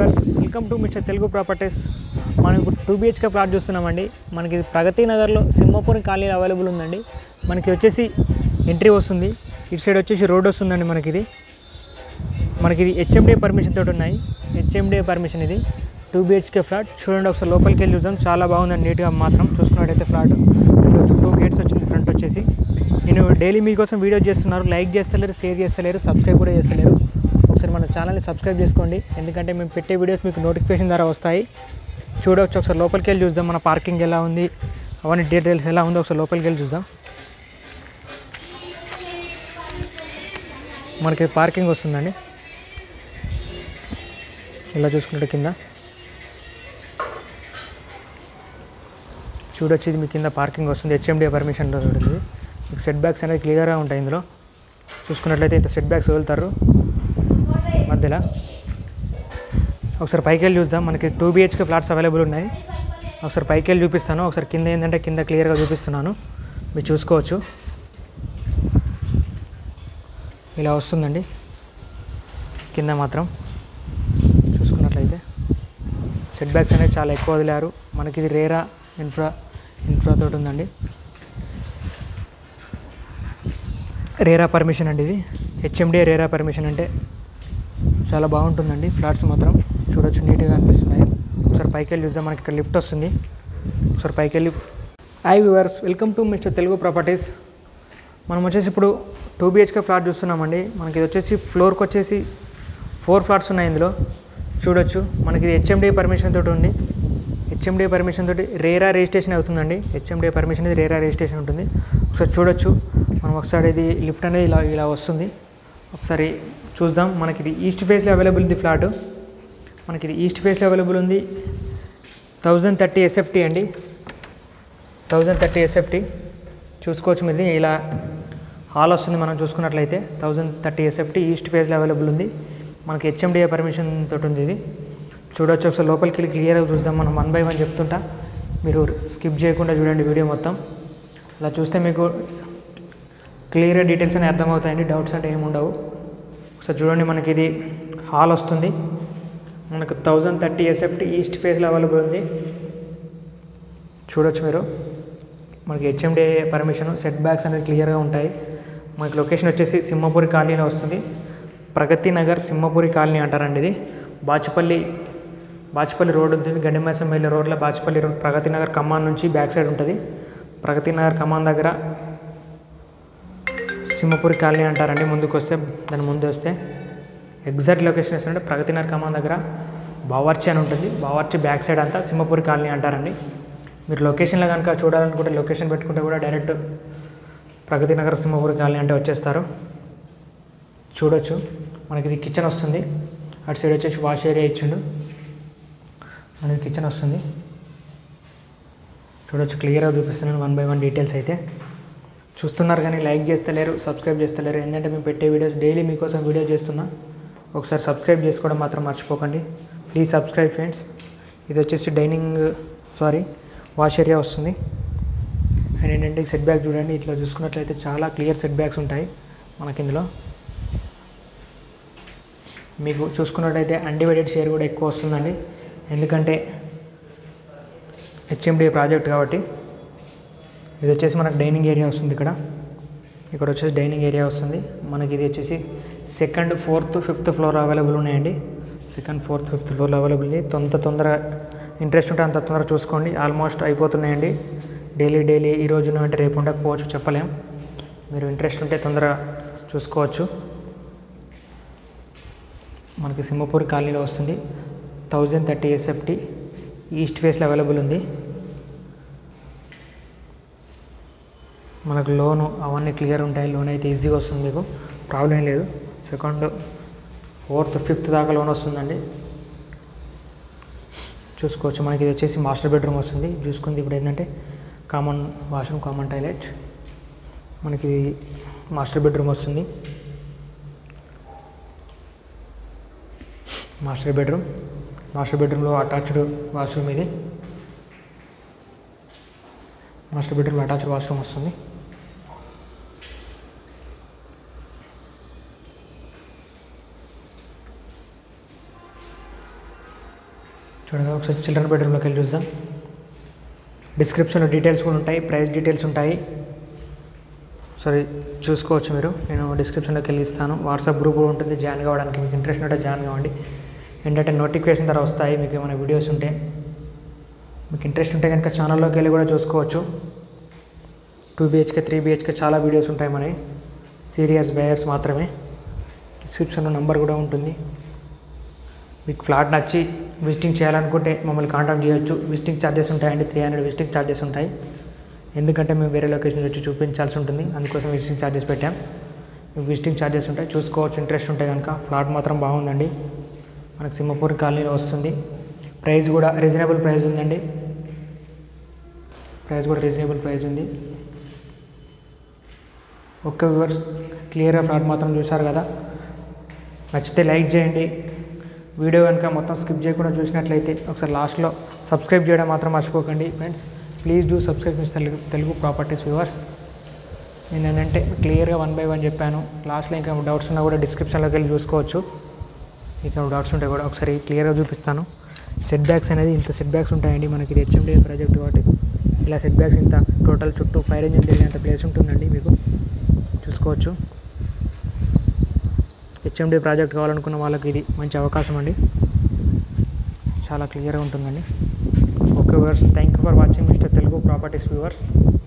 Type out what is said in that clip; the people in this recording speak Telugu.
viewers welcome to mister Telugu properties మనం ఇప్పుడు టూ బిహెచ్కే ఫ్లాట్ చూస్తున్నామండి మనకి ఇది ప్రగతి నగర్లో సింహపురి కాలనీ అవైలబుల్ ఉందండి మనకి వచ్చేసి ఎంట్రీ వస్తుంది ఇటు సైడ్ వచ్చేసి రోడ్ వస్తుందండి మనకి ఇది మనకి ఇది హెచ్ఎండిఏ పర్మిషన్ తోటి ఉన్నాయి హెచ్ఎండిఏ పర్మిషన్ ఇది టూ బిహెచ్కే ఫ్లాట్ చూడండి ఒకసారి లోపలికి వెళ్ళి చూద్దాం చాలా బాగుందండి నీట్గా మాత్రం చూసుకున్నట్టయితే ఫ్లాట్ టూ గేట్స్ వచ్చింది ఫ్రంట్ వచ్చేసి నేను డైలీ మీకోసం వీడియో చేస్తున్నారు లైక్ చేస్తలేరు షేర్ చేస్తలేరు సబ్స్క్రైబ్ కూడా చేస్తలేరు ఒకసారి మన ఛానల్ని సబ్స్క్రైబ్ చేసుకోండి ఎందుకంటే మేము పెట్టే వీడియోస్ మీకు నోటిఫికేషన్ ద్వారా వస్తాయి చూడవచ్చు ఒకసారి లోపలికి వెళ్ళి చూద్దాం మన పార్కింగ్ ఎలా ఉంది అవన్నీ డీటెయిల్స్ ఎలా ఉందో ఒకసారి లోపలికి వెళ్ళి చూద్దాం మనకి పార్కింగ్ వస్తుందండి ఇలా చూసుకుంటే కింద చూడొచ్చు ఇది మీ కింద పార్కింగ్ వస్తుంది హెచ్ఎండిఏ పర్మిషన్ ఉంటుంది మీకు సెట్ బ్యాక్స్ అనేది క్లియర్గా ఉంటాయి ఇందులో చూసుకున్నట్లయితే ఇంత సెట్ బ్యాక్స్ వదులుతారు మధ్యలో ఒకసారి పైకి వెళ్ళి చూద్దాం మనకి టూ బిహెచ్కే ఫ్లాట్స్ అవైలబుల్ ఉన్నాయి ఒకసారి పైకి వెళ్ళి చూపిస్తాను ఒకసారి కింద ఏంటంటే కింద క్లియర్గా చూపిస్తున్నాను మీరు చూసుకోవచ్చు ఇలా వస్తుందండి కింద మాత్రం చూసుకున్నట్లయితే సెట్ బ్యాక్స్ అనేవి చాలా ఎక్కువ వదిలారు మనకి ఇది రేరా ఇన్ఫ్రా ఇన్ఫ్రా తోటి ఉందండి రేరా పర్మిషన్ అండి ఇది హెచ్ఎండిఏ రేరా పర్మిషన్ అంటే చాలా బాగుంటుందండి ఫ్లాట్స్ మాత్రం చూడొచ్చు నీట్గా అనిపిస్తున్నాయి ఒకసారి పైకి వెళ్ళి చూద్దాం మనకి ఇక్కడ లిఫ్ట్ వస్తుంది ఒకసారి పైకి వెళ్ళి hi viewers welcome to mister Telugu properties మనం వచ్చేసి ఇప్పుడు టూ బిహెచ్కే ఫ్లాట్ చూస్తున్నామండి మనకి ఇది వచ్చేసి ఫ్లోర్కి వచ్చేసి ఫోర్ ఫ్లాట్స్ ఉన్నాయి ఇందులో చూడొచ్చు మనకి ఇది హెచ్ఎండిఏ పర్మిషన్ తోటి ఉంది హెచ్ఎండిఏ పర్మిషన్ తోటి రేరా రిజిస్ట్రేషన్ అవుతుందండి హెచ్ఎండిఏ పర్మిషన్ ఇది రేరా రిజిస్ట్రేషన్ ఉంటుంది ఒకసారి చూడొచ్చు మనం ఒకసారి ఇది లిఫ్ట్ అనేది ఇలా ఇలా వస్తుంది ఒకసారి చూద్దాం మనకి ఇది ఈస్ట్ ఫేస్లో అవైలబుల్ ఉంది ఫ్లాట్ మనకి ఇది ఈస్ట్ ఫేస్లో అవైలబుల్ ఉంది థౌజండ్ థర్టీ ఎస్ఎఫ్టీ అండి థౌజండ్ థర్టీ ఎస్ఎఫ్టీ చూసుకోవచ్చు మీది ఇలా హాల్ వస్తుంది మనం చూసుకున్నట్లయితే థౌజండ్ థర్టీ ఎస్ఎఫ్టీ ఈస్ట్ ఫేస్లో అవైలబుల్ ఉంది మనకి హెచ్ఎండిఏ పర్మిషన్ తోటి ఉంది ఇది చూడొచ్చు ఒకసారి లోపలికి వెళ్ళి క్లియర్గా చూద్దాం మనం వన్ బై వన్ చెప్తుంటా మీరు స్కిప్ చేయకుండా చూడండి వీడియో మొత్తం అలా చూస్తే మీకు క్లియర్గా డీటెయిల్స్ అనేవి అర్థమవుతాయండి డౌట్స్ అంటే ఏమి ఉండవు ఒకసారి చూడండి మనకి ఇది హాల్ వస్తుంది మనకు థౌజండ్ థర్టీ ఎస్ఎఫ్టీ ఈస్ట్ ఫేస్లో అవైలబుల్ ఉంది చూడొచ్చు మీరు మనకి హెచ్ఎండిఏ పర్మిషన్ సెట్ బ్యాక్స్ అనేది క్లియర్గా ఉంటాయి మనకి లొకేషన్ వచ్చేసి సింహపురి కాలనీలో వస్తుంది ప్రగతి నగర్ సింహపురి కాలనీ అంటారండి ఇది బాచుపల్లి బాచుపల్లి రోడ్ ఉంటుంది గండిమైసం వెళ్ళే రోడ్లో బాచుపల్లి రోడ్ ప్రగతి నగర్ కమాన్ నుంచి బ్యాక్ సైడ్ ఉంటుంది ప్రగతి నగర్ కమాన్ దగ్గర సింహపురి కాలనీ అంటారండి ముందుకు వస్తే దాని ముందు వస్తే ఎగ్జాక్ట్ లొకేషన్ వస్తుంటే ప్రగతి నగర్ కమాన్ దగ్గర బావర్చి అని ఉంటుంది బావర్చి బ్యాక్ సైడ్ అంతా సింహపురి కాలనీ అంటారండి మీరు లొకేషన్లో కనుక చూడాలనుకుంటే లొకేషన్ పెట్టుకుంటే కూడా డైరెక్ట్ ప్రగతి నగర్ సింహపురి కాలనీ అంటే వచ్చేస్తారు చూడొచ్చు మనకి ఇది కిచెన్ వస్తుంది అటు సైడ్ వచ్చేసి వాష్ ఏరియా ఇచ్చిండు మనకి కిచెన్ వస్తుంది చూడొచ్చు క్లియర్గా చూపిస్తున్నాను వన్ బై వన్ డీటెయిల్స్ అయితే చూస్తున్నారు కానీ లైక్ చేస్తలేరు సబ్స్క్రైబ్ చేస్తలేరు ఏంటంటే మేము పెట్టే వీడియోస్ డైలీ మీకోసం వీడియో చేస్తున్నా ఒకసారి సబ్స్క్రైబ్ చేసుకోవడం మాత్రం మర్చిపోకండి ప్లీజ్ సబ్స్క్రైబ్ ఫ్రెండ్స్ ఇది వచ్చేసి డైనింగ్ సారీ వాష్ ఏరియా వస్తుంది అండ్ ఏంటంటే సెట్ బ్యాక్ చూడండి ఇట్లా చూసుకున్నట్లయితే చాలా క్లియర్ సెట్ బ్యాక్స్ ఉంటాయి మనకి ఇందులో మీకు చూసుకున్నట్టయితే అన్డివైడెడ్ షేర్ కూడా ఎక్కువ వస్తుందండి ఎందుకంటే హెచ్ఎండిఏ ప్రాజెక్ట్ కాబట్టి ఇది వచ్చేసి మనకు డైనింగ్ ఏరియా వస్తుంది ఇక్కడ ఇక్కడ వచ్చేసి డైనింగ్ ఏరియా వస్తుంది మనకి ఇది వచ్చేసి second fourth fifth floor available ఉన్నాయండి second fourth fifth floor available ఉంది తొంత తొందర ఇంట్రెస్ట్ ఉంటే అంత తొందర చూసుకోండి ఆల్మోస్ట్ అయిపోతున్నాయండి డైలీ డైలీ ఈ రోజున అంటే రేపు ఉండకపోవచ్చు చెప్పలేం మీరు ఇంట్రెస్ట్ ఉంటే తొందర చూసుకోవచ్చు మనకి సింహపూర్ కాలనీలో వస్తుంది థౌజండ్ థర్టీ ఎస్ఎఫ్టీ ఈస్ట్ ఫేస్లో అవైలబుల్ ఉంది మనకు లోను అవన్నీ క్లియర్ ఉంటాయి లోన్ అయితే ఈజీగా వస్తుంది మీకు ప్రాబ్లం ఏం లేదు సెకండ్ ఫోర్త్ ఫిఫ్త్ దాకా లోన్ వస్తుందండి చూసుకోవచ్చు మనకి ఇది వచ్చేసి మాస్టర్ బెడ్రూమ్ వస్తుంది చూసుకుంది ఇప్పుడు ఏంటంటే కామన్ వాష్రూమ్ కామన్ టాయిలెట్ మనకి మాస్టర్ బెడ్రూమ్ వస్తుంది మాస్టర్ బెడ్రూమ్ మాస్టర్ బెడ్రూమ్లో అటాచ్డ్ వాష్రూమ్ ఇది మాస్టర్ బెడ్రూమ్లో అటాచ్డ్ వాష్రూమ్ వస్తుంది చూడగా ఒకసారి చిల్డ్రన్ బెడ్రూమ్లోకి వెళ్ళి చూద్దాం డిస్క్రిప్షన్లో డీటెయిల్స్ కూడా ఉంటాయి ప్రైస్ డీటెయిల్స్ ఉంటాయి సరే చూసుకోవచ్చు మీరు నేను డిస్క్రిప్షన్లోకి వెళ్ళి ఇస్తాను వాట్సాప్ గ్రూప్ కూడా ఉంటుంది జాయిన్ కావడానికి మీకు ఇంట్రెస్ట్ ఉంటే జాయిన్ కావండి ఏంటంటే నోటిఫికేషన్ ద్వారా వస్తాయి మీకు ఏమైనా వీడియోస్ ఉంటే మీకు ఇంట్రెస్ట్ ఉంటే కనుక ఛానల్లోకి వెళ్ళి కూడా చూసుకోవచ్చు టూ బిహెచ్కే త్రీ బిహెచ్కే చాలా వీడియోస్ ఉంటాయి మనవి సీరియస్ బయర్స్ మాత్రమే డిస్క్రిప్షన్లో నంబర్ కూడా ఉంటుంది మీకు ఫ్లాట్ నచ్చి విజిటింగ్ చేయాలనుకుంటే మమ్మల్ని కాంటాక్ట్ చేయొచ్చు విజిటింగ్ ఛార్జెస్ ఉంటాయండి త్రీ హండ్రెడ్ విజిటింగ్ ఛార్జెస్ ఉంటాయి ఎందుకంటే మేము వేరే లొకేషన్ వచ్చి చూపించాల్సి ఉంటుంది అందుకోసం విజిటింగ్ ఛార్జెస్ పెట్టాం మీకు విజిటింగ్ ఛార్జెస్ ఉంటాయి చూసుకోవచ్చు ఇంట్రెస్ట్ ఉంటే కనుక ఫ్లాట్ మాత్రం బాగుందండి మనకు సింహపూర్ కాలనీలో వస్తుంది ప్రైస్ కూడా రీజనబుల్ ప్రైస్ ఉందండి ప్రైస్ కూడా రీజనబుల్ ప్రైస్ ఉంది ఒక్క వ్యూవర్స్ క్లియర్గా ఫ్లాట్ మాత్రం చూశారు కదా నచ్చితే లైక్ చేయండి వీడియో కనుక మొత్తం స్కిప్ చేయకుండా చూసినట్లయితే ఒకసారి లాస్ట్లో సబ్స్క్రైబ్ చేయడం మాత్రం మర్చిపోకండి friends please do subscribe miss Telugu Telugu properties viewers నేను ఏంటంటే క్లియర్గా వన్ బై వన్ చెప్పాను లాస్ట్లో ఇంకా డౌట్స్ ఉన్నా కూడా డిస్క్రిప్షన్లోకి వెళ్ళి చూసుకోవచ్చు ఇంకా డౌట్స్ ఉంటే కూడా ఒకసారి క్లియర్గా చూపిస్తాను సెట్ బ్యాక్స్ అనేది ఇంత సెట్ బ్యాక్స్ ఉంటాయండి మనకి ఇది హెచ్ఎండి ప్రాజెక్ట్ కాబట్టి ఇలా సెట్ బ్యాక్స్ ఇంత టోటల్ చుట్టూ ఫైర్ ఇంజిన్ తిరిగేంత ప్లేస్ ఉంటుందండి మీకు చూసుకోవచ్చు హెచ్ఎండి ప్రాజెక్ట్ కావాలనుకున్న వాళ్ళకి ఇది మంచి అవకాశం అండి చాలా క్లియర్గా ఉంటుందండి okay viewers thank you for watching mister Telugu properties viewers